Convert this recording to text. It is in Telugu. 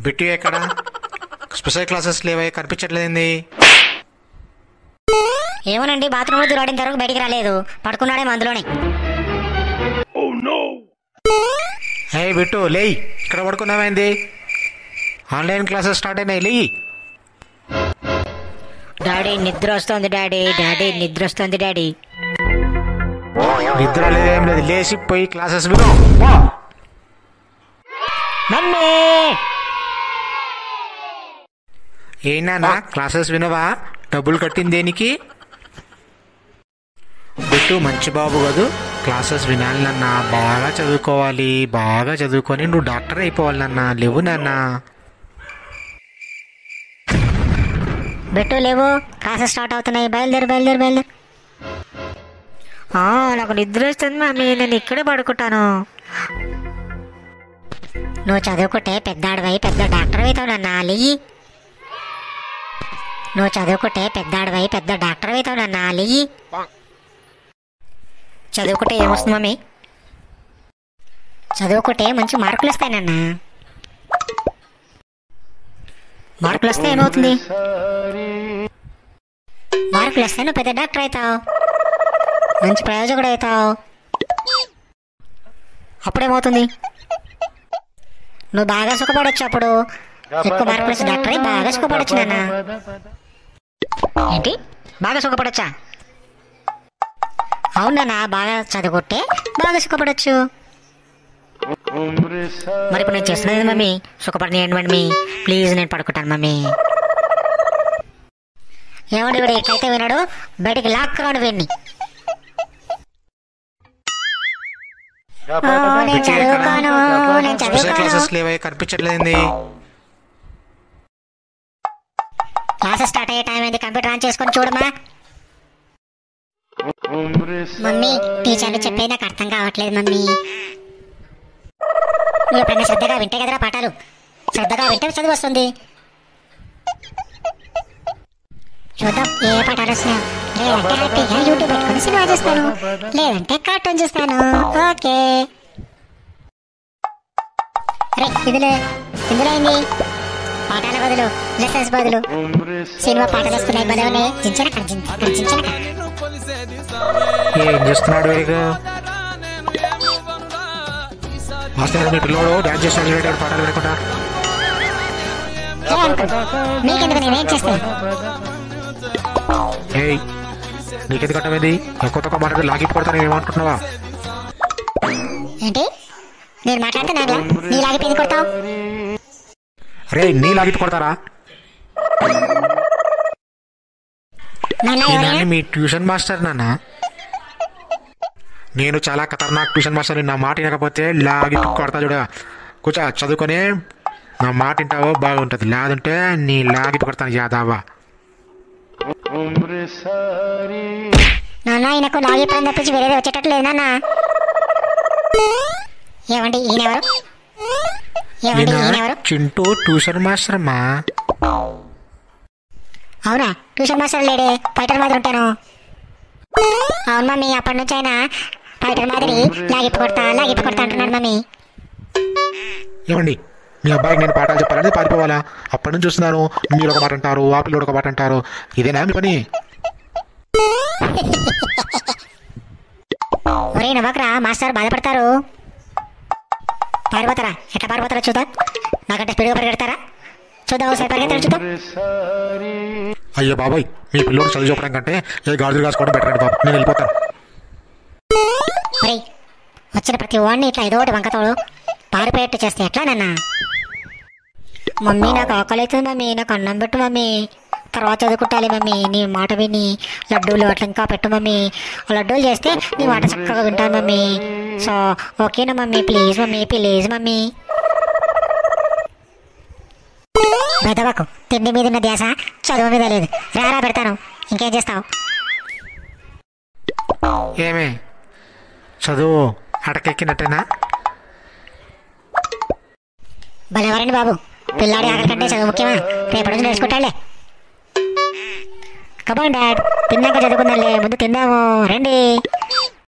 బిట్టు ఎక్కడ స్పెషల్ క్లాసెస్ లేవే కనిపించట్లేదండి ఏమోనండి బాత్రూంలో దూరాడిన తర్వాత బయటికి రాలేదు పడుకున్నాడేమో అందులోనే హే బిట్టు లేయ్ ఇక్కడ పడుకున్నామైంది ఆన్లైన్ క్లాసెస్ స్టార్ట్ అయినాయి లేయి డాడీ నిద్ర వస్తుంది డాడీ డాడీ నిద్ర వస్తుంది డాడీ నిద్ర లేదేం లేదు లేచి పోయి క్లాసెస్ విను పో. మమ్మీ ఏంటన్నా క్లాసెస్ వినవా డబ్బులు కట్టింది దేనికి బిట్టు మంచి బాబు కదూ క్లాసెస్ వినాలి నాన్న బాగా చదువుకోవాలి బాగా చదువుకొని నువ్వు డాక్టర్ అయిపోవాలి నాన్న లేవు నాన్న బెట్టు లేవు క్లాసెస్ స్టార్ట్ అవుతున్నాయి బయలుదేరు బయలుదేరు బయలుదేరు ఆ, నాకు నిద్ర వస్తుంది మమ్మీ నేను ఇక్కడే పడుకుంటాను నువ్వు చదువుకుంటే పెద్ద ఆడవై పెద్ద డాక్టర్ అవుతావు నాన్న లేయి నువ్వు చదువుకుంటే పెద్ద ఆడవై పెద్ద డాక్టర్ అవుతావు నాన్న లేయి చదువుకుంటే ఏమొస్తుంది మమ్మీ చదువుకుంటే మంచి మార్కులు వస్తాయి నాన్న మార్కులు వస్తే ఏమవుతుంది మార్కులు వస్తే నువ్వు పెద్ద డాక్టర్ అవుతావు మంచి ప్రయోజకుడు అవుతావు అప్పుడేమవుతుంది నువ్వు బాగా సుఖపడొచ్చు అప్పుడు ఎక్కువ మార్కులు వచ్చి డాక్టర్ అయి బాగా సుఖపడొచ్చు నాన్న ఏంటి బాగా సుఖపడొచ్చా అవును నాన్న బాగా చదువుకుంటే బాగా సుఖపడొచ్చు మరి ఇప్పుడు నేను చేస్తున్నది మమ్మీ సుఖపడనియండి మమ్మీ ప్లీజ్ నేను పడుకుంటాను మమ్మీ ఏమండి వీడు ఎట్లయితే విన్నాడు బయటికి లాక్ రాడు వీడిని ఓ, నేను చదువుకోను నేను స్పెషల్ చదువుకోను క్లాసెస్ లేవే కనిపించట్లేదండి క్లాసెస్ స్టార్ట్ అయ్యే టైం అయింది కంప్యూటర్ ఆన్ చేసుకొని చూడమా మమ్మీ టీచర్లు చెప్పేది నాకు అర్థం కావట్లేదు మమ్మీ నువ్వు ఎప్పుడైనా శ్రద్ధగా వింటే కదరా పాఠాలు శ్రద్ధగా వింటే చదువు వస్తుంది చూద్దాం ఏ పాఠాలు వస్తున్నాయో లేదంటే హ్యాపీగా యూట్యూబ్ పెట్టుకొని సినిమా చూస్తాను లేదంటే కార్టూన్ చూస్తాను ఓకే రే ఇందులో ఇందులో ఏంది పాఠాల బదులు లెసన్స్ బదులు సినిమా పాటలు వస్తున్నాయి భలే ఉన్నాయి చించన కడ చించన కడ ఏం చేస్తున్నాడు వీడు మాస్టర్ మీ పిల్లోడు డాన్స్ చేస్తాడు చూడండి, పాటలు వినకుండా ఏ అంకుల్ మీకెందుకు నేనేం చేస్తాను ఏయ్ నీకెందుకు కట్టమైంది ఎక్కువ తక్కువ మాట్లాడి లాగి కొడతాను ఏమంటున్నావా ఏంటి నేను మాట్లాడితే నాగలా నీలాగే పెళ్లి కొడతావు రే నీ లాగి కొడతారా నాన్న ఈ ఎవరైనా నాన్న మీ ట్యూషన్ మాస్టర్ నాన్న నేను చాలా ఖతర్నాక్ ట్యూషన్ మాస్టర్ నా మాట వినకపోతే లాగి కొడతా చూడ కూర్చో చదువుకొని నా మాట వింటావో బాగుంటుంది లేదంటే నీ లాగి కొడతాను యాదావా నాన్న ఈయనకు లాగే పని తప్పించి వేరేది వచ్చేటట్టు లేదు నాన్న ఏమండి ఈయనెవరు ఏమండి ఈయన ఈయనెవరు చింటూ ట్యూషన్ మాస్టర్ అమ్మా అవునా ట్యూషన్ మాస్టర్ లేడే ఫైటర్ మాదిరి ఉంటాను అవును మమ్మీ అప్పటి నుంచి ఆయన ఫైటర్ మాదిరి లాగిప్పి కొడతా లాగిప్పి కొడతా అంటున్నాడు మమ్మీ ఏమండి మీ అబ్బాయికి నేను పాఠాలు చెప్పాలని పారిపోవాలా అప్పటి నుంచి చూస్తున్నాను మీరు ఒక మాట అంటారు ఆ పిల్లడు ఒక మాట అంటారు ఇదేనా మీ పని ఒరే నవ్వకరా మాస్టర్ బాధపడతారు పారిపోతారా ఎట్లా పారిపోతారా చూద్దాం నాకంటే స్పీడ్గా పరిగెడతారా చూద్దాం ఒకసారి పరిగెత్తారు చూద్దాం అయ్యో బాబాయ్ మీ పిల్లోడు చదువు చెప్పడం కంటే ఏ గాజులు కాసుకోవడం బెటర్ అండి బాబు నేను వెళ్ళిపోతాను ఒరే వచ్చిన ప్రతి వాడిని ఇట్లా ఏదో ఒకటి వంకతోడు పారిపోయేట్టు చేస్తే ఎట్లా నాన్న మమ్మీ నాకు ఆకలి అవుతుంది మమ్మీ నాకు అన్నం పెట్టు మమ్మీ తర్వాత చదువుకుంటాలి మమ్మీ నీ మాట విని లడ్డూలు అట్లా ఇంకా పెట్టు మమ్మీ లడ్డూలు చేస్తే నీ మాట చక్కగా వింటాను మమ్మీ సో ఓకేనా mummy please mummy please mummy బెదవకు తిండి మీద ఉన్న ధ్యాస చదువు మీద లేదు రారా పెడతాను ఇంకేం చేస్తావు ఏమే చదువు అటకెక్కినట్టేనా భలేవారండి బాబు పిల్లాడి ఆకలి కంటే చదువు ముఖ్యమా రేపటి నుంచి నేర్చుకుంటాడులే కమాన్ డాడ్ తిన్నాక చదువుకుందాంలే ముందు తిందాము రండి